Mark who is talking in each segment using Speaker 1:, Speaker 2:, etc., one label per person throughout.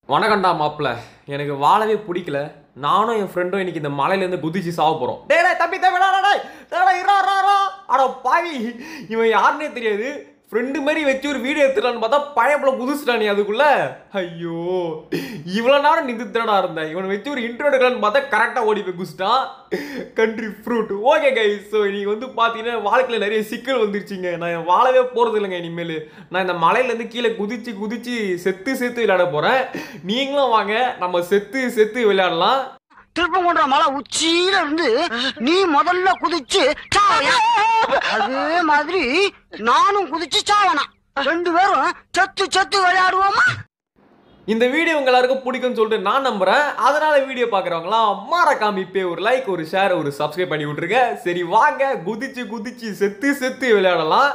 Speaker 1: வணக்கம்டா மாப்பிள்ள எனக்கு வாழவே பிடிக்கல நானும் என் ஃப்ரெண்டும் இன்னைக்கு இந்த மலையிலேருந்து குதிச்சு சாவ போகிறோம் டேய் டேய், தம்பி தம்பி டேய், டேய், டேய், டேய், இரா, இரா, இரா. அட பாவி இவன் யாருன்னே தெரியாது ஃப்ரெண்டு மாதிரி வச்சு ஒரு வீடியோ எடுத்துட்டான்னு பார்த்தா பழையப்புல குதிச்சுட்டானே அதுக்குள்ள ஐயோ இவ்வளோ நேரம் நின்று திரடா இருந்தேன் இவனை வச்சு ஒரு இன்ட்ரோ எடுக்கலான்னு பார்த்தா கரெக்டாக ஓடி போய் குதிச்சிட்டான் country fruit okay guys so இன்னைக்கு வந்து பார்த்தீங்கன்னா வாழ்க்கையில் நிறைய சிக்கல் வந்துருச்சுங்க நான் வாழவே போகிறது இல்லைங்க இனிமேல் நான் இந்த மலையிலேருந்து கீழே குதிச்சு குதிச்சு செத்து செத்து விளையாட போகிறேன் நீங்களும் வாங்க நம்ம செத்து செத்து விளையாடலாம்
Speaker 2: திருப்பங்குன்ற மலை உச்சியில இருந்து நீ முதல்ல குதிச்சு சாவனா அதே மாதிரி நானும் குதிச்சு சாவனா ரெண்டு பேரும் செத்து செத்து விளையாடுவோமா
Speaker 1: இந்த வீடியோ உங்க எல்லாருக்கும் பிடிக்கும்னு சொல்லிட்டு நான் நம்புறேன் அதனால வீடியோ பார்க்குறவங்களாம் மறக்காம இப்போ ஒரு லைக் ஒரு ஷேர் ஒரு சப்ஸ்கிரைப் பண்ணி விட்டுருங்க சரி வாங்க குதிச்சு குதிச்சு செத்து செத்து விளையாடலாம்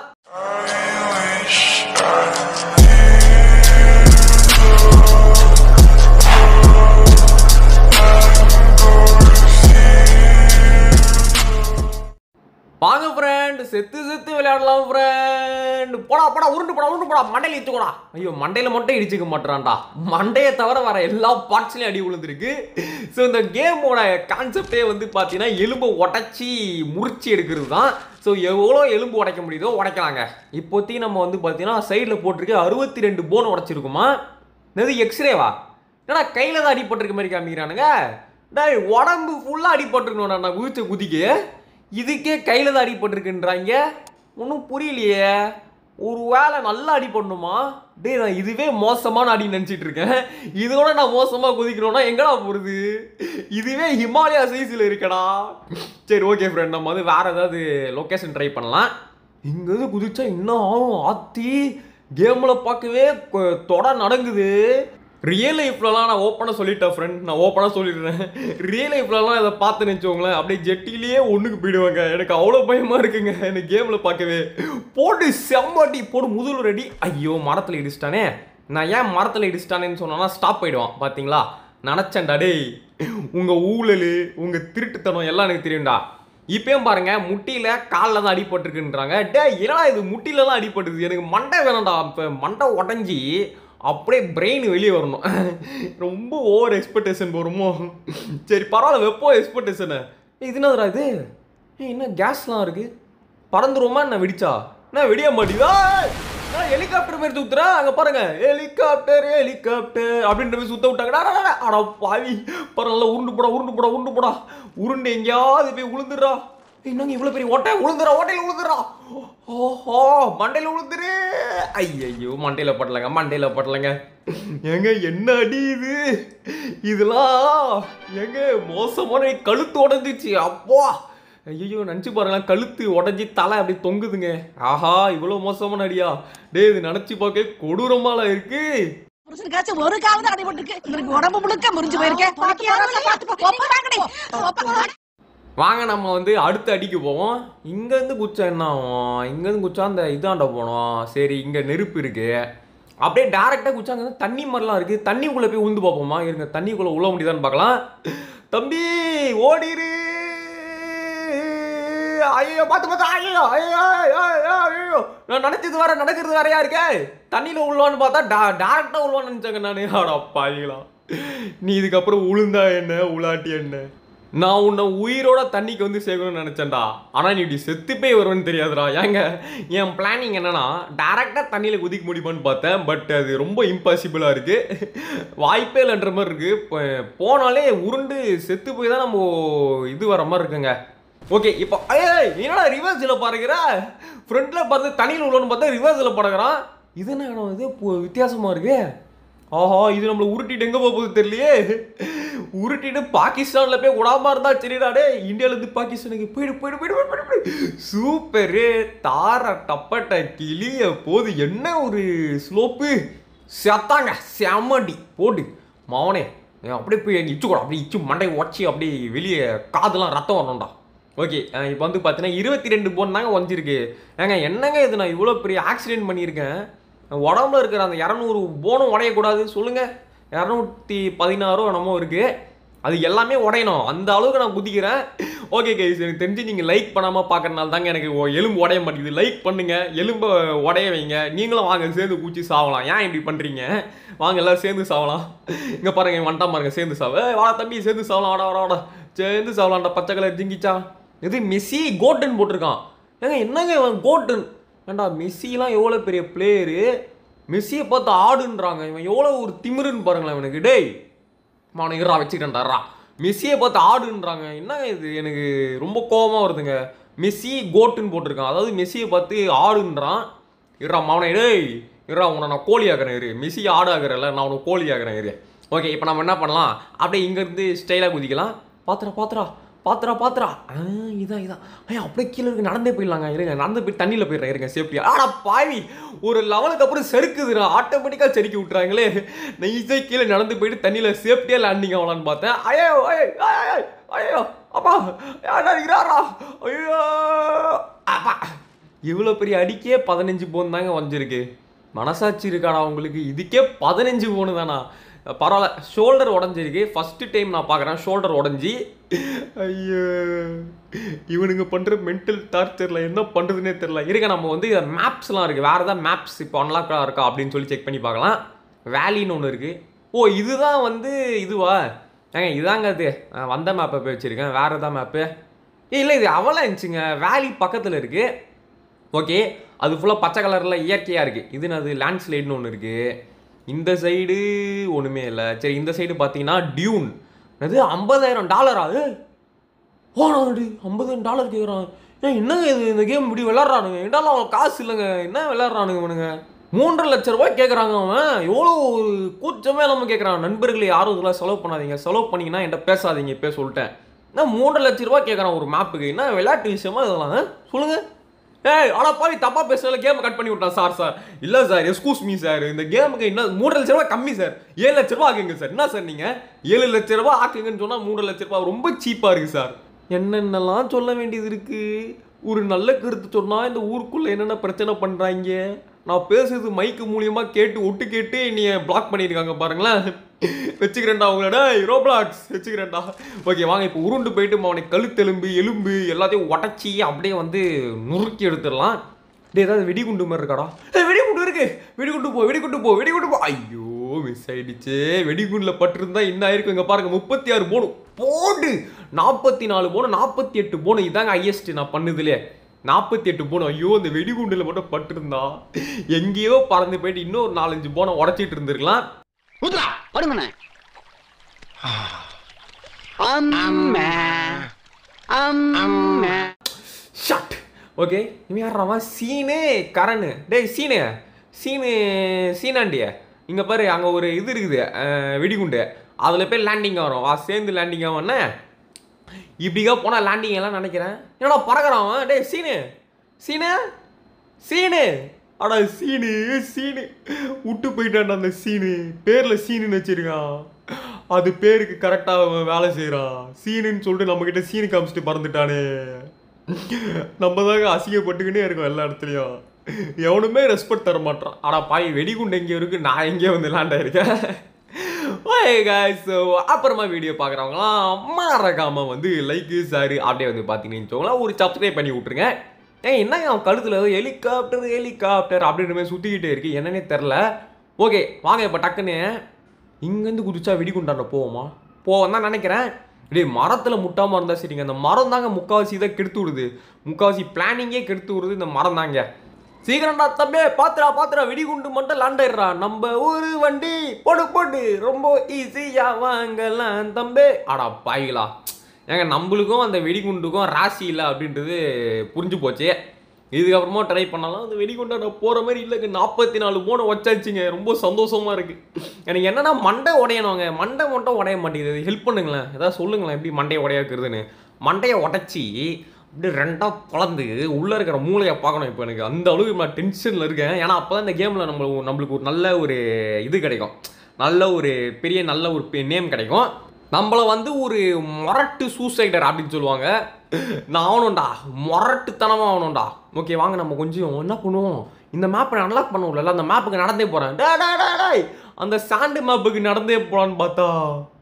Speaker 1: வாங்க ஃப்ரெண்ட் செத்து செத்து விளையாடலாம் ஃப்ரெண்ட் போடா போடா உருண்டு போடா உருண்டு போடா மண்டையில இடிச்சுக்கோடா ஐயோ மண்டையில மட்டும் இடிச்சுக்க மாட்டான்டா மண்டையை தவிர வர எல்லா பார்ட்ஸ்லையும் அடி விழுந்திருக்கு ஸோ இந்த கேமோட கான்செப்டே வந்து பார்த்தீங்கன்னா எலும்பை உடச்சி முறிச்சு எடுக்கிறது தான் ஸோ எவ்வளோ எலும்பு உடைக்க முடியுதோ உடைக்கலாங்க இப்போதைக்கு நம்ம வந்து பார்த்தீங்கன்னா சைடில் போட்டிருக்கு அறுபத்தி ரெண்டு போன் உடைச்சிருக்குமா இது எக்ஸ்ரேவா என்னடா கையில் தான் அடிபட்டிருக்க மாதிரி காமிக்கிறானுங்க டேய் உடம்பு ஃபுல்லாக அடிபட்டிருக்கணும் நான் குதிச்ச குதிக்கு இதுக்கே கையில் தான் அடிபட்டிருக்குன்றாங்க ஒன்றும் புரியலையே ஒரு வேளை நல்லா அடிபடணுமா டேய் நான் இதுவே மோசமான அடி நினச்சிட்டு இருக்கேன் இதோட நான் மோசமாக குதிக்கணும்னா எங்கடா போகிறது இதுவே ஹிமாலயா சைஸில் இருக்கடா சரி ஓகே ஃப்ரெண்ட் நம்ம வந்து வேறு ஏதாவது லொக்கேஷன் ட்ரை பண்ணலாம் இங்கேருந்து குதிச்சா இன்னும் ஆகும் ஆத்தி கேமில் பார்க்கவே கொ- தொட நடங்குது ரியல் லைஃப்லலாம் நான் ஓப்பனாக சொல்லிட்டேன் ஃப்ரெண்ட் நான் ஓப்பனாக சொல்லிடுறேன் ரியல் லைஃப்லலாம் இதை பார்த்து நினச்சோங்களேன் அப்படியே ஜெட்டிலேயே ஒன்றுக்கு போயிடுவாங்க எனக்கு அவ்வளோ பயமாக இருக்குங்க எனக்கு கேமில் பார்க்கவே போட்டு செம்மடி போடு முதல் ரெடி ஐயோ மரத்தில் இடிச்சிட்டானே நான் ஏன் மரத்தில் இடிச்சிட்டானேன்னு சொன்னேன்னா ஸ்டாப் போயிடுவான் பார்த்தீங்களா நினச்சேன்டா டேய் உங்கள் ஊழல் உங்கள் திருட்டுத்தனம் எல்லாம் எனக்கு தெரியும்டா இப்பயும் பாருங்க முட்டியில காலில் தான் அடிபட்டிருக்குன்றாங்க டே என்னடா இது முட்டியில தான் அடிபட்டுது எனக்கு மண்டை வேணாம்டா இப்போ மண்டை உடஞ்சி அப்படியே பிரெயின் வெளியே வரணும் ரொம்ப ஓவர் எக்ஸ்பெக்டேஷன் வருமோ சரி பரவாயில்ல வெப்போ எக்ஸ்பெக்டேஷனு இது என்னதுடா இது ஏய், என்ன கேஸ்லாம் இருக்கு பறந்துருமா என்ன வெடிச்சா என்ன வெடிய மாட்டேங்குதா ஹெலிகாப்டர் மாதிரி சுத்துறேன் அங்க பாருங்க ஹெலிகாப்டர் ஹெலிகாப்டர் அப்படின்ற மாதிரி சுத்த விட்டாங்கடா அடா, அடா, அடா பாவி பரவாயில்ல உருண்டு போடா உருண்டு போடா உருண்டு போடா உருண்டு எங்கேயாவது போய் விழுந்துடுறா என்னங்க இவ்வளவு பெரிய ஓட்டை விழுந்துறா ஓட்டையில விழுந்துறா ஓஹோ மண்டையில விழுந்துரு ஐயையோ மண்டையில பட்டலங்க மண்டையில பட்டலங்க ஏங்க என்ன அடி இது இதெல்லாம் ஏங்க மோசமான கழுத்து உடஞ்சிச்சு அப்பா ஐயோ நினச்சி பாருங்களேன் கழுத்து உடஞ்சி தலை அப்படி தொங்குதுங்க ஆஹா இவ்வளோ மோசமான அடியா டேய் இது நினச்சி பார்க்க கொடூரமால இருக்கு
Speaker 3: புருஷனுக்காச்சும் ஒரு காலம் தான் அடிபட்டுருக்கு இவருக்கு உடம்பு முழுக்க முறிஞ்சு போயிருக்கேன் பாக்கி யாராவது பார்த்து போ. ஒப்ப வாங்கடி. ஒப்ப வாங்கடி.
Speaker 1: வாங்க நம்ம வந்து அடுத்த அடிக்கு போவோம் இங்கேருந்து குச்சா என்ன ஆகும் இங்கேருந்து குச்சா அந்த இதாண்ட போனோம் சரி இங்கே நெருப்பு இருக்கு அப்படியே டேரெக்டாக குச்சா அங்கே வந்து தண்ணி மாதிரிலாம் இருக்கு தண்ணிக்குள்ளே போய் உந்து பார்ப்போமா இருங்க தண்ணிக்குள்ளே உள்ள முடியுதான்னு பார்க்கலாம் தம்பி ஓடிரு ஐயோ பார்த்து பார்த்து ஐயோ ஐயோ ஐயோ ஐயோ, ஐயோ நான் நினைச்சது வேற நடக்கிறது வேறையா இருக்கே தண்ணியில் உள்ளவான்னு பார்த்தா டா டேரெக்டாக உள்ளவான்னு நினச்சாங்க நான் ஆடா பாவிகளா நீ இதுக்கப்புறம் உளுந்தா என்ன உலாட்டி என்ன நான் உன்னை உயிரோட தண்ணிக்கு வந்து சேர்க்கணும்னு நினச்சேன்டா ஆனால் நீ இப்படி செத்து போய் வருவேன்னு தெரியாதுடா ஏங்க என் பிளானிங் என்னன்னா டேரெக்டாக தண்ணியில் குதிக்க முடியுமான்னு பார்த்தேன் பட் அது ரொம்ப இம்பாசிபிளாக இருக்குது வாய்ப்பே இல்லைன்ற மாதிரி இருக்குது இப்போ போனாலே உருண்டு செத்து போய் தான் நம்ம இது வர மாதிரி இருக்குங்க ஓகே இப்போ ஏய் என்னடா ரிவர்ஸில் பாருங்கிற ஃப்ரண்ட்டில் பார்த்து தண்ணியில் உள்ளன்னு பார்த்தா ரிவர்ஸில் படகுறான் இது என்ன இடம் இது பு- வித்தியாசமா இருக்கு ஆஹா இது நம்மள உருட்டிட்டு எங்க போக போகுது தெரியலையே உருட்டிட்டு பாகிஸ்தான்ல போய் விடாம இருந்தா சரிடா டே இந்தியால இருந்து பாகிஸ்தானுக்கு போயிடு போயிடு போயிடு போயிடு, போயிடு போயிடு சூப்பரு தார டப்பட்ட கிளிய போது என்ன ஒரு ஸ்லோப்பு செத்தாங்க செம்மடி போடு மாவனே அப்படியே போய் இச்சு கூட அப்படியே இச்சு மண்டை உடச்சி அப்படியே வெளியே காதெல்லாம் ரத்தம் வரணும்டா ஓகே இப்போ வந்து பார்த்தீங்கன்னா இருபத்தி ரெண்டு போன் தாங்க வந்திருக்கு ஏங்க என்னங்க இது நான் இவ்வளோ பெரிய ஆக்சிடென்ட் பண்ணியிருக்கேன் உடம்புல இருக்கிற அந்த இரநூறு போனும் உடையக்கூடாது சொல்லுங்கள் இரநூத்தி பதினாறோ என்னமோ இருக்குது அது எல்லாமே உடையணும் அந்த அளவுக்கு நான் குதிக்கிறேன் ஓகே கைஸ் எனக்கு தெரிஞ்சு நீங்கள் லைக் பண்ணாமல் பார்க்கறனால தாங்க எனக்கு ஒ- எலும்பு உடைய மாட்டேங்குது லைக் பண்ணுங்க எலும்பை உடைய வைங்க நீங்களும் வாங்க சேர்ந்து பூச்சி சாவலாம் ஏன் இப்படி பண்ணுறீங்க வாங்க எல்லாரும் சேர்ந்து சாவலாம் இங்கே பாருங்க இவன் வந்துட்டான் பாருங்க சேர்ந்து சாவ ஏய், வாடா தம்பி சேர்ந்து சாவலாம் வாடா வாடா வாடா சேர்ந்து சாவலாம்டா பச்சை கலர் ஜிங்கிச்சா இது மெஸ்ஸி கோட்டன் போட்டிருக்கான் ஏங்க என்னங்க இவன் கோட்டன் ஏண்டா மெஸ்ஸிலாம் எவ்வளோ பெரிய பிளேயரு மெஸ்ஸியை பார்த்து ஆடுன்றாங்க இவன் எவ்வளோ ஒரு திமிருன்னு பாருங்களேன் இவனுக்கு டேய் அவனை இருறா வச்சுக்கிட்டேன்டாரா மெஸ்ஸியை பார்த்து ஆடுன்றாங்க என்னங்க இது எனக்கு ரொம்ப கோபமாக வருதுங்க மெஸ்ஸி கோட்டுன்னு போட்டிருக்கான் அதாவது மெஸ்ஸியை பார்த்து ஆடுன்றான் இருறா மவனை டேய் இருறா உன்னை நான் கோழி ஆக்குறேன் இரு மெஸ்ஸி ஆடு ஆக்குறேன்ல நான் உனக்கு கோழி ஆக்குறேன் இரு ஓகே இப்போ நம்ம என்ன பண்ணலாம் அப்படியே இங்கேருந்து ஸ்டைலாக குதிக்கலாம் பாத்துறா பாத்துறா பாத்துறா பாத்துறா ஆ இதான் இதான் ஐயா அப்படியே கீழே இருக்கு நடந்தே போயிடலாங்க இருங்க நடந்து போய் தண்ணியில் போயிடுறேன் இருங்க சேஃப்டியா ஆடா பாவி ஒரு லெவலுக்கு அப்புறம் செருக்குதுடா ஆட்டோமேட்டிக்காக செருக்கி விட்டுறாங்களே நைஸாக கீழே நடந்து போயிட்டு தண்ணியில் சேஃப்டியாக லேண்டிங் ஆகலான்னு பார்த்தேன் ஐயோ ஐயோ ஐயோ, ஐயோ அப்பா யாரா இருக்கிறாரா ஐயோ அப்பா இவ்வளோ பெரிய அடிக்கே பதினஞ்சு போன் தாங்க வந்திருக்கு மனசாட்சி இருக்காடா உங்களுக்கு இதுக்கே பதினஞ்சு போனு தானா பரவாயில்ல ஷோல்டர் உடஞ்சிருக்கு ஃபஸ்ட்டு டைம் நான் பார்க்குறேன் ஷோல்டர் உடஞ்சி ஐயோ இவனுங்க பண்ணுற மென்டல் டார்ச்சரில் என்ன பண்ணுறதுனே தெரில இருங்க நம்ம வந்து இதை மேப்ஸ்லாம் இருக்குது வேறு ஏதாவது மேப்ஸ் இப்போ அன்லாக்காக இருக்கா அப்படின்னு சொல்லி செக் பண்ணி பார்க்கலாம் வேலின்னு ஒன்று இருக்குது ஓ இதுதான் வந்து இதுவா ஏங்க இதாங்க அது நான் வந்த மேப்பை போய் வச்சுருக்கேன் வேறு எதாவது மேப்பு இல்லை இது அவலாம் இருந்துச்சுங்க வேலி பக்கத்தில் இருக்குது ஓகே அது ஃபுல்லாக பச்சை கலரில் இயற்கையாக இருக்குது இது அது லேண்ட்ஸ்லைடுன்னு ஒன்று இருக்குது இந்த சைடு ஒன்றுமே இல்லை சரி இந்த சைடு பார்த்தீங்கன்னா டியூன் அது ஐம்பதாயிரம் டாலரா அது ஓனாடி ஐம்பதாயிரம் டாலர் கேட்குறான் ஏன் என்னங்க இது இந்த கேம் இப்படி விளாட்றானுங்க என்னடா அவன் காசு இல்லைங்க என்ன விளாட்றானுங்க இவனுங்க மூன்றரை லட்ச ரூபாய் கேட்குறாங்க அவன் எவ்வளோ ஒரு கூச்சமே இல்லாமல் கேட்குறான் நண்பர்களே யாரும் இதெல்லாம் செலவு பண்ணாதீங்க செலவு பண்ணீங்கன்னா என்கிட்ட பேசாதீங்க இப்போ சொல்லிட்டேன் என்ன மூன்றரை லட்ச ரூபாய் கேட்குறான் ஒரு மேப்புக்கு என்ன விளையாட்டு விஷயமா இதெல்லாம் ஆ? சொல்லுங்க ஏய் ஆனா பாவி தப்பா பேசுறதுல கேம் கட் பண்ணி விட்டான் சார் சார் இல்ல சார் எஸ்கூஸ் மீ சார் இந்த கேமுக்கு இன்னும் மூணு லட்ச ரூபாய் கம்மி சார் ஏழு லட்ச ரூபாய் ஆக்குங்க சார் என்ன சார் நீங்க ஏழு லட்ச ரூபாய் ஆக்குங்கன்னு சொன்னா மூணு லட்ச ரூபாய் ரொம்ப சீப்பா இருக்கு சார் என்னென்னலாம் சொல்ல வேண்டியது இருக்கு ஒரு நல்ல கருத்து சொன்னா இந்த ஊருக்குள்ள என்னென்ன பிரச்சனை பண்றாங்க நான் பேசுறது மைக்கு மூலியமா கேட்டு ஒட்டு கேட்டு நீ பிளாக் பண்ணியிருக்காங்க பாருங்களேன் வச்சுக்கிறேன்டா உங்களோட ரோப்ளாக்ஸ் வச்சுக்கிறேன்டா ஓகே வாங்க இப்போ உருண்டு போயிட்டு அவனை கழுத்தெலும்பு எலும்பு எல்லாத்தையும் உடச்சி அப்படியே வந்து நுறுக்கி எடுத்துடலாம் டேய் ஏதாவது வெடிகுண்டு மாதிரி இருக்காடா ஏய் வெடிகுண்டு இருக்கு வெடிகுண்டு போ வெடிகுண்டு போ வெடிகுண்டு போ ஐயோ மிஸ் ஆயிடுச்சு வெடிகுண்டில் பட்டிருந்தா என்ன ஆயிருக்கும் இங்க பாருங்க முப்பத்தி ஆறு போனும் போடு நாற்பத்தி நாலு போனும் நாற்பத்தி எட்டு போனும் இதாங்க ஹையஸ்ட் நான் பண்ணுதுலே நாற்பத்தி எட்டு போனம் ஐயோ இந்த வெடிகுண்டில் மட்டும் பட்டிருந்தா எங்கேயோ பறந்து போயிட்டு இன்னும் ஒரு நாலஞ்சு போனை உடச்சிட்டு இருந்திருக்கலாம்
Speaker 2: ஊதுடா படுங்கண்ணே அம்மா அம்மா
Speaker 1: ஷட் ஓகே இவன் யாராமா சீனு கரண் டேய் சீனு சீனு சீனாண்டிய இங்கே பாரு அங்கே ஒரு இது இருக்குது அஹ், வெடிகுண்டு அதில் போய் லேண்டிங் வரும் வா சேர்ந்து லேண்டிங் ஆகும்னா இப்படிக்கா போனால் லேண்டிங் எல்லாம் நினைக்கிறேன் என்னடா பறக்குறான் அவன் டேய் சீனு சீனு சீனு அடா சீனு சீனு விட்டு போயிட்டான்டா அந்த சீனு பேரில் சீனுன்னு வச்சிருக்கான் அது பேருக்கு கரெக்டாக வேலை செய்கிறான் சீனுன்னு சொல்லிட்டு நம்மக்கிட்ட சீனு காமிச்சிட்டு பறந்துட்டானே நம்ம தாங்க அசிங்கப்பட்டுக்கிட்டே இருக்கோம் எல்லா இடத்துலையும் எவனுமே ரெஸ்பெக்ட் தர மாட்டான் ஆனா பாய் வெடிகுண்டு எங்கே இருக்கு நான் எங்கேயோ வந்து லேண்ட் ஆயிருக்கேன் ஓய் guys so அப்புறமா வீடியோ பார்க்குறவங்களாம் மறக்காம வந்து லைக்கு ஷேர் அப்படியே வந்து பார்த்தீங்கன்னு வச்சுக்கோங்களேன் ஒரு சப்ஸ்கிரைப் பண்ணி விட்ருங்க ஏய் என்னங்க அவன் கழுத்தில் ஏதோ ஹெலிகாப்டர் ஹெலிகாப்டர் அப்படின்ற மாதிரி சுற்றிக்கிட்டே இருக்கு என்னன்னே தெரில ஓகே வாங்க இப்போ டக்குன்னு இங்கேருந்து குதிச்சா வெடிகுண்டாண்ட போவோமா போவோம் தான் நினைக்கிறேன் டேய் மரத்தில் முட்டாமல் இருந்தால் சரிங்க அந்த மரம் தாங்க முக்காவாசி இதை கெடுத்து விடுது முக்காவாசி பிளானிங்கே கெடுத்து விடுது இந்த மரம் தாங்க சீக்கிரம்டா தம்பி பாத்துடா பாத்துடா வெடிகுண்டு மட்டும் லாண்டாயிடுறா நம்ம ஊரு வண்டி போடு போடு ரொம்ப ஈஸியா வாங்கலாம் தம்பி அடா பாய்களா ஏங்க நம்மளுக்கும் அந்த வெடிகுண்டுக்கும் ராசி இல்லை அப்படின்றது புரிஞ்சு போச்சு இதுக்கப்புறமா ட்ரை பண்ணாலும் அந்த வெடிகுண்டாட போகிற மாதிரி இல்லைங்க நாற்பத்தி நாலு போனை வச்சாச்சுங்க ரொம்ப சந்தோஷமா இருக்கு எனக்கு என்னன்னா மண்டை உடையணுங்க மண்டை மட்டும் உடைய மாட்டேங்குது ஹெல்ப் பண்ணுங்களேன் ஏதாவது சொல்லுங்களேன் எப்படி மண்டையை உடையாக்குறதுன்னு மண்டையை உடச்சி அப்படியே ரெண்டாக பிளந்து உள்ளே இருக்கிற மூளையை பார்க்கணும் இப்போ எனக்கு அந்த அளவுக்கு நான் டென்ஷனில் இருக்கேன் ஏன்னா அப்போ தான் இந்த கேமில் நம்ம நம்மளுக்கு ஒரு நல்ல ஒரு இது கிடைக்கும் நல்ல ஒரு பெரிய நல்ல ஒரு நேம் கிடைக்கும் நம்மளை வந்து ஒரு மொரட்டு சூசைடர் அப்படின்னு சொல்லுவாங்க நான் ஆகணும்டா மொரட்டுத்தனமாக ஆகணும்டா ஓகே வாங்க நம்ம கொஞ்சம் என்ன பண்ணுவோம் இந்த மேப்பை அன்லாக் பண்ண முடியல அந்த மேப்புக்கு நடந்தே போகிறேன் டே டே டே டேய் அந்த சாண்டு மேப்புக்கு நடந்தே போகலான்னு பார்த்தா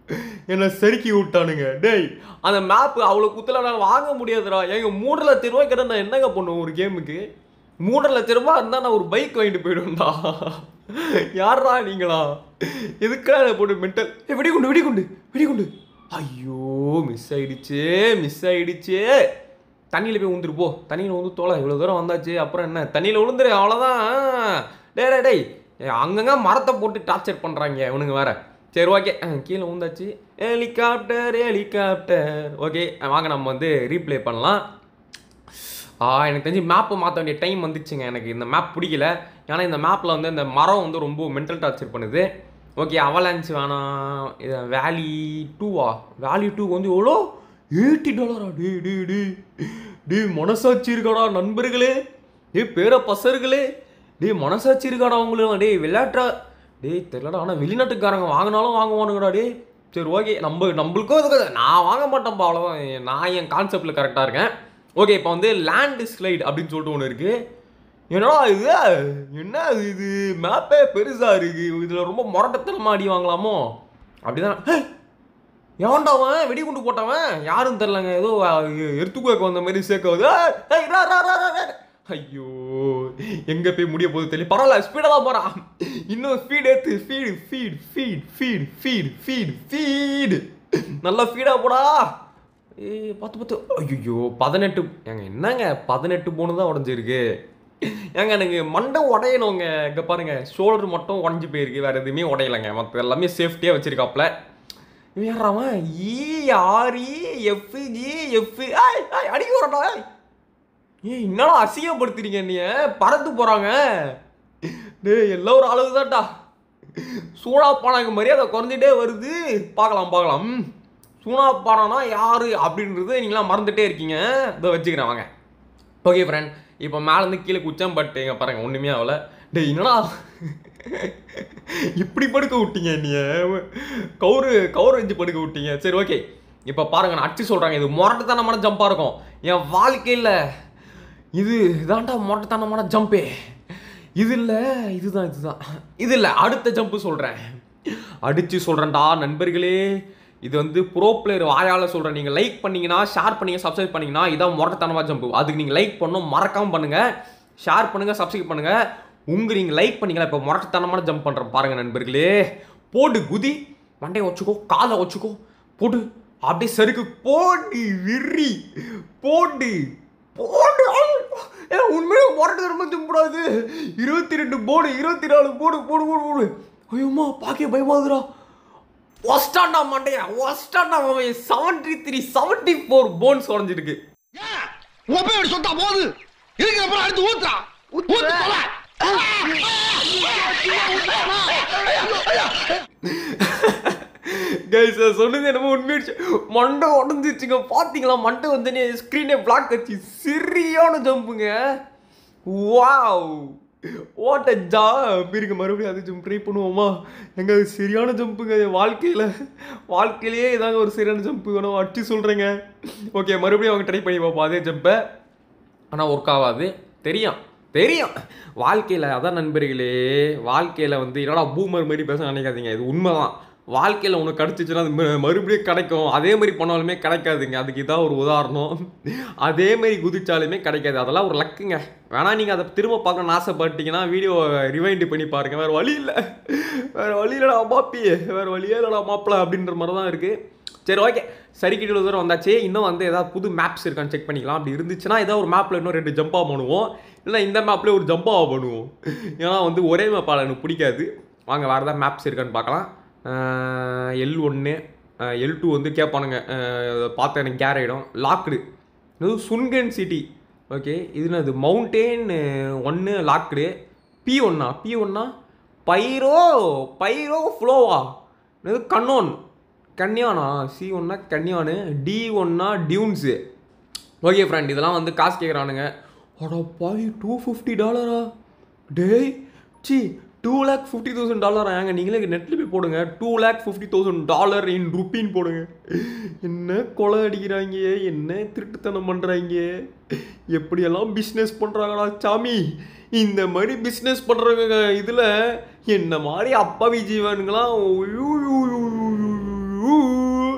Speaker 1: என்னை செருக்கி விட்டானுங்க டேய் அந்த மேப்பு அவ்வளோ குத்துல நான் வாங்க முடியாதுடா எங்க மூணு லட்ச ரூபாய் கிட்ட நான் என்னங்க பண்ணுவேன் ஒரு கேமுக்கு மூணு லட்ச ரூபாய் இருந்தால் நான் ஒரு பைக் வாங்கிட்டு போயிடுவேன்டா யாரா நீங்களா எதுக்காக என்னை போட்டு மென்டல் ஏ வெடிகுண்டு வெடிகுண்டு வெடிகுண்டு ஐயோ மிஸ் ஆயிடுச்சு மிஸ் ஆயிடுச்சு தண்ணியில் போய் உந்துரு போ தண்ணியில் வந்து தோலை இவ்வளோ தூரம் வந்தாச்சு அப்புறம் என்ன தண்ணியில் விழுந்துரு அவ்வளோதான் டேய் டேய் டேய் ஏய், அங்கங்க மரத்தை போட்டு டார்ச்சர் பண்ணுறாங்க இவனுங்க வேற சரி ஓகே கீழே உந்தாச்சு ஹெலிகாப்டர் ஹெலிகாப்டர் ஓகே வாங்க நம்ம வந்து ரீப்ளே பண்ணலாம் ஆ எனக்கு தெரிஞ்சு மேப்பை மாற்ற வேண்டிய டைம் வந்துச்சுங்க எனக்கு இந்த மேப் பிடிக்கல ஏன்னா இந்த மேப்பில் வந்து இந்த மரம் வந்து ரொம்ப மென்டல் டார்ச்சர் பண்ணுது ஓகே அவலான்ஸ் வேணாம் இது வேலி டூவா வேலி டூ வந்து எவ்வளோ எயிட்டி டாலரா டே டே டே டே மனசாட்சி இருக்காடா நண்பர்களே டே பேர பசர்களே டே மனசாட்சி இருக்காடா உங்களுக்கு டேய் விளையாட்டா டேய் தெரியலடா ஆனால் வெளிநாட்டுக்காரங்க வாங்கினாலும் வாங்குவானுங்கடா டே சரி ஓகே நம்ம நம்மளுக்கும் இதுக்கு நான் வாங்க மாட்டேன்ப்பா அவ்வளோதான் நான் என் கான்செப்டில் கரெக்டாக இருக்கேன் ஓகே இப்போ வந்து லேண்ட் ஸ்லைட் அப்படின்னு சொல்லிட்டு ஒன்று இருக்குது என்னடா இது என்ன இது இது மேப்பே பெருசாக இருக்கு இதில் ரொம்ப முரட்டத்தனமாக அடி வாங்கலாமோ அப்படிதான் ஹே! எவன்டா அவன் வெடிகுண்டு போட்டவன் யாரும் தெரிலங்க ஏதோ எர்த்துக்குவேக்கு வந்த மாதிரி சேர்க்காது ஐயோ எங்க போய் முடிய போகுது தெரியல பரவாயில்ல ஸ்பீடாக தான் போறான் இன்னும் ஸ்பீட் ஏத்து feed feed feed feed feed feed feed நல்லா ஃபீடா போடா ஏய் பார்த்து பார்த்து ஐயோ பதினெட்டு ஏங்க என்னங்க பதினெட்டு போனு தான் உடஞ்சிருக்கு ஏங்க எனக்கு மண்டை உடையணுங்க இங்கே பாருங்க ஷோல்டர் மட்டும் உடஞ்சி போயிருக்கு வேற எதுவுமே உடையலைங்க மற்ற எல்லாமே சேஃப்டியாக வச்சிருக்காப்ல இவன் யாராவன் E R F G F அடிக்க வரடா ஏய் என்னடா அசிங்கப்படுத்துறீங்க நீ பறந்து போறாங்க டேய் எல்லாம் ஒரு அளவு தான்டா சூடா பானாங்க மரியாதை குறைஞ்சிட்டே வருது பார்க்கலாம் பார்க்கலாம் ம். சூனா பானானா யாரு அப்படின்றது நீங்களாம் மறந்துட்டே இருக்கீங்க இதோ வச்சுக்கிறேன் வாங்க ஓகே ஃப்ரெண்ட் இப்போ மேலேருந்து கீழே குச்சம் பட் எங்க பாருங்க ஒன்றுமே ஆகல டேய் என்னடா இப்படி படுக்க விட்டீங்க நீ கவுரு கவுரு வச்சு படுக்க விட்டீங்க சரி ஓகே இப்போ பாருங்க நான் அடிச்சு சொல்கிறாங்க இது முரட்டுத்தனமான ஜம்பாக இருக்கும் என் வாழ்க்கையில் இது இதான்டா முரட்டுத்தனமான ஜம்பே இது இல்லை இதுதான் இதுதான் இது இல்லை அடுத்த ஜம்ப்பு சொல்கிறேன் அடிச்சு சொல்கிறேன்டா நண்பர்களே இது வந்து ப்ரோ பிளேயர் வாயால் சொல்கிறேன் நீங்கள் லைக் பண்ணீங்கன்னா ஷேர் பண்ணீங்க சப்ஸ்கிரைப் பண்ணீங்கன்னா இதான் முரட்டத்தனமாக ஜம்ப் அதுக்கு நீங்கள் லைக் பண்ணணும் மறக்காம பண்ணுங்கள் ஷேர் பண்ணுங்கள் சப்ஸ்கிரைப் பண்ணுங்கள் உங்க நீங்கள் லைக் பண்ணீங்களா இப்போ முரட்டத்தனமான ஜம்ப் பண்ணுறேன் பாருங்க நண்பர்களே போடு குதி மண்டையை வச்சுக்கோ காலை வச்சுக்கோ போடு அப்படியே சறுக்கு போடு விரி போடு போடு ஏ உண்மையிலே முரட்டு தரமா ஜம்பக்கூடாது இருபத்தி ரெண்டு போடு இருபத்தி நாலு போடு போடு போடு போடு ஐயோம்மா பாக்கிய பயமாதுடா ஒஸ்டாண்டா மண்டையா ஒஸ்டாண்டா seventy three seventy four bones உடஞ்சிருக்கு
Speaker 4: உப்பை இப்படி சொத்தா போகுது இருக்கிற அப்புறம் அடுத்து ஊத்துறா ஊத்து தொலை.
Speaker 1: கைஸ் சொன்னது என்னமோ உண்மையிடுச்சு மண்டை உடஞ்சிச்சுங்க பார்த்தீங்களா மண்டை வந்து நீ ஸ்க்ரீனே பிளாக் வச்சு சரியான ஜம்புங்க வாவ் ஓட்ட ஜம்ப் இருக்கு மறுபடியும் அது ஜம்ப் ட்ரை பண்ணுவோமா எங்க அது சரியான ஜம்புங்க வாழ்க்கையில் வாழ்க்கையிலேயே இதாங்க ஒரு சரியான ஜம்ப் வேணும் அடிச்சு சொல்கிறேங்க ஓகே மறுபடியும் அவங்க ட்ரை பண்ணி பார்ப்போம் அதே ஜம்பை ஆனால் ஒர்க் ஆகாது தெரியும் தெரியும் வாழ்க்கையில் அதான் நண்பர்களே வாழ்க்கையில் வந்து என்னடா பூமர் மாதிரி பேச நினைக்காதீங்க இது உண்மைதான் வாழ்க்கையில் உனக்கு கிடச்சிச்சுன்னா அது ம- மறுபடியும் கிடைக்கும் அதே மாதிரி பண்ணாலுமே கிடைக்காதுங்க அதுக்கு இதான் ஒரு உதாரணம் அதே மாதிரி குதிச்சாலுமே கிடைக்காது அதெல்லாம் ஒரு லக்குங்க வேணா நீங்கள் அதை திரும்ப பார்க்கணும்னு ஆசைப்பட்டீங்கன்னா வீடியோ ரிவைண்ட் பண்ணி பாருங்க வேறு வழி இல்லை வேறு வழி இல்லைடா மாப்பி வேறு வழியே இல்லைடா மாப்பிள்ள அப்படின்ற மாதிரி தான் இருக்குது சரி ஓகே சரிக்கிட்டு இவ்வளோ தூரம் வந்தாச்சு இன்னும் வந்து ஏதாவது புது மேப்ஸ் இருக்கான்னு செக் பண்ணிக்கலாம் அப்படி இருந்துச்சுன்னா ஏதாவது ஒரு மேப்பில் இன்னும் ரெண்டு ஜம்பாக பண்ணுவோம் இல்லை இந்த மேப்லேயே ஒரு ஜம்பாக பண்ணுவோம் ஏன்னா வந்து ஒரே மேப்பால் எனக்கு பிடிக்காது வாங்க வேறு ஏதாவது மேப்ஸ் இருக்கான்னு பார்க்கலாம் எல் ஒன்று எல் டூ வந்து கேட்பானுங்க அஹ் பார்த்து எனக்கு கேர் ஆகிடும் லாக்டு இது சுன்கன் சிட்டி ஓகே இது என்னது மவுண்டெயின் ஒன்று லாக்டு பி ஒன்னா பி ஒன்னா பைரோ பைரோ ஃப்ளோவா இது கண்ணோன் கன்னியானா சி ஒன்னா கன்னியானு டி ஒன்னா டியூன்ஸு ஓகே ஃப்ரெண்ட் இதெல்லாம் வந்து காசு கேட்குறானுங்க அடா பாவி டூ ஃபிஃப்டி டாலரா டேய் சி டூ லேக் ஃபிஃப்டி தௌசண்ட் டாலரா ஏங்க நீங்களே நெட்டில் போய் போடுங்க two lakh fifty thousand dollar in ருப்பின்னு போடுங்க என்ன கொலை அடிக்கிறாங்க என்ன திருட்டுத்தனம் பண்ணுறாங்க எப்படியெல்லாம் பிஸ்னஸ் பண்ணுறாங்கடா சாமி இந்த மாதிரி பிஸ்னஸ் பண்ணுறவங்க இதில் என்ன மாதிரி அப்பாவி ஜீவனுங்களாம்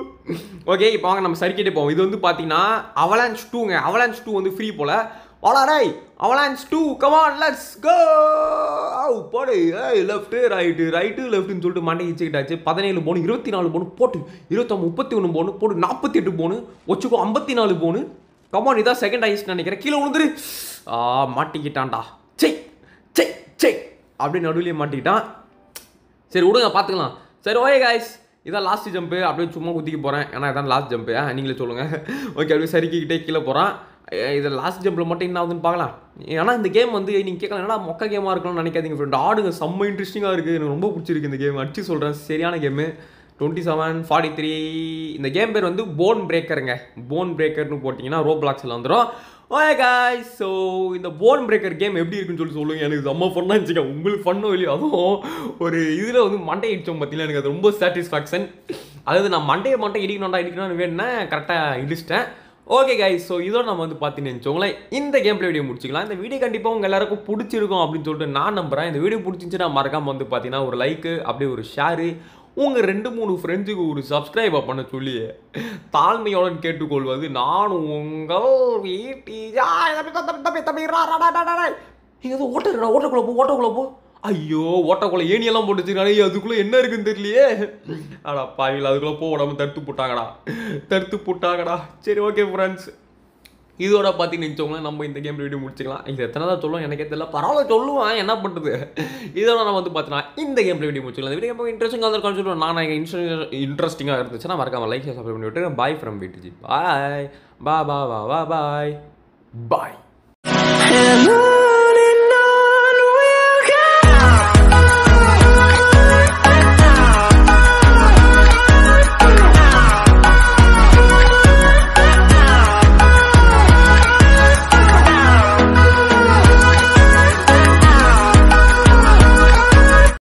Speaker 1: ஓகே இப்போ வாங்க நம்ம சர்க்கிட்டே போவோம் இது வந்து பார்த்தீங்கன்னா அவலான்ஸ் டூங்க அவலான்ஸ் டூ வந்து ஃப்ரீ போல வாடா avalanche two come on let's go போடு ஏய் லெஃப்ட் ரைட்டு ரைட்டு லெஃப்ட்னு சொல்லிட்டு மண்டை வச்சுக்கிட்டாச்சு பதினேழு போனு இருபத்தி நாலு போனு போட்டு இருபத்தொம்பது முப்பத்தி ஒன்று போனு போட்டு நாற்பத்தி எட்டு போனு வச்சுக்கோ ஐம்பத்தி நாலு போனு கமான் இதான் செகண்ட் ஹைஸ்ட் நினைக்கிறேன் கீழே விழுந்துரு ஆ மாட்டிக்கிட்டான்டா செய் செய் செய் அப்படியே நடுவுலயே மாட்டிக்கிட்டான் சரி விடுங்க பார்த்துக்கலாம் சரி ஓகே காய்ஸ் இதான் லாஸ்ட் ஜம்ப்பு அப்படியே சும்மா குத்திக்க போகிறேன் ஏன்னா இதான் லாஸ்ட் ஜம்ப்பு நீங்களே சொல்லுங்கள் ஓகே அப்படியே சறுக்கிக்கிட்டே கீழே போகிறான் இது லாஸ்ட் ஜம்பில் மட்டும் என்ன ஆகுதுன்னு பார்க்கலாம் ஏன்னா இந்த கேம் வந்து நீங்கள் கேட்கலாம் என்னடா மொக்க கேமாக இருக்கணும்னு நினைக்காதீங்க ஃப்ரெண்ட் ஆடுங்க செம்ம இன்ட்ரெஸ்டிங்காக இருக்குது எனக்கு ரொம்ப பிடிச்சிருக்கு இந்த கேம் அடிச்சு சொல்கிறேன் சரியான game twenty seven forty three இந்த கேம் பேர் வந்து போன் பிரேக்கருங்க போன் பிரேக்கர்னு போட்டிங்கன்னா ரோ பிளாக்ஸில் வந்துடும் ஓகே காய்ஸ் ஸோ இந்த போன் பிரேக்கர் கேம் எப்படி இருக்குன்னு சொல்லி சொல்லுங்க எனக்கு செம்ம ஃபன்னாக இருந்துச்சுங்க உங்களுக்கு ஃபன்னும் இல்லையோ அதுவும் ஒரு இதில் வந்து மண்டை இடிச்சோம் பார்த்தீங்கன்னா எனக்கு அது ரொம்ப சாட்டிஸ்ஃபேக்ஷன் அதாவது நான் மண்டையை மட்டும் இடிக்கணும்டா இடிக்கணும்னு வேணுன்னா கரெக்டாக இடிச்சிட்டேன் ஓகே கைஸ் ஸோ இதோட நம்ம வந்து பார்த்தீங்கன்னு வச்சுக்கோங்களேன் இந்த கேம் பிளே வீடியோ முடிச்சிக்கலாம் இந்த வீடியோ கண்டிப்பாக உங்கள் எல்லாருக்கும் பிடிச்சிருக்கும் அப்படின்னு சொல்லிட்டு நான் நம்புறேன் இந்த வீடியோ பிடிச்சிருந்துச்சுன்னா மறக்காம வந்து பார்த்தீங்கன்னா ஒரு லைக்கு அப்படியே ஒரு ஷேரு உங்கள் ரெண்டு மூணு ஃப்ரெண்ட்ஸுக்கு ஒரு சப்ஸ்கிரைப் பண்ண சொல்லி தாழ்மையோடன் கேட்டுக்கொள்வது நான் உங்கள் வீட்டி இங்கே ஏதோ ஓட்டா ஓட்டக்குள்ள போ ஓட்டக்குள்ள போ ஐயோ ஓட்டக்குள்ள ஏணியெல்லாம் போட்டு வச்சிருக்கானே அதுக்குள்ள என்ன இருக்குன்னு தெரியலையே அடா பாவியில் அதுக்குள்ள போ உடம்பு தடுத்து போட்டாங்கடா தடுத்து போட்டாங்கடா சரி ஓகே ஃப்ரெண்ட்ஸ் இதோட பார்த்தீங்கன்னு வச்சோங்களேன் நம்ம இந்த கேம் வீடியோ முடிச்சுக்கலாம் இது எத்தனை தான் சொல்லுவோம் எனக்கே தெரியல பரவாயில்ல சொல்லுவேன் என்ன பண்ணுறது இதோட நம்ம வந்து பார்த்தீங்கன்னா இந்த கேம் வீடியோ முடிச்சுக்கலாம் இந்த வீடியோ இன்ட்ரெஸ்டிங்காக இருந்திருக்கான்னு சொல்லுவேன் நான் எனக்கு இன்ட்ரெஸ்டிங்காக இருந்துச்சுன்னா மறக்காம லைக் சப்ஸ்கிரைப் பண்ணி விட்டு பாய் ஃப்ரம் வீட்டுஜி பாய் பா பா பா பா பாய் பாய்
Speaker 3: Hello.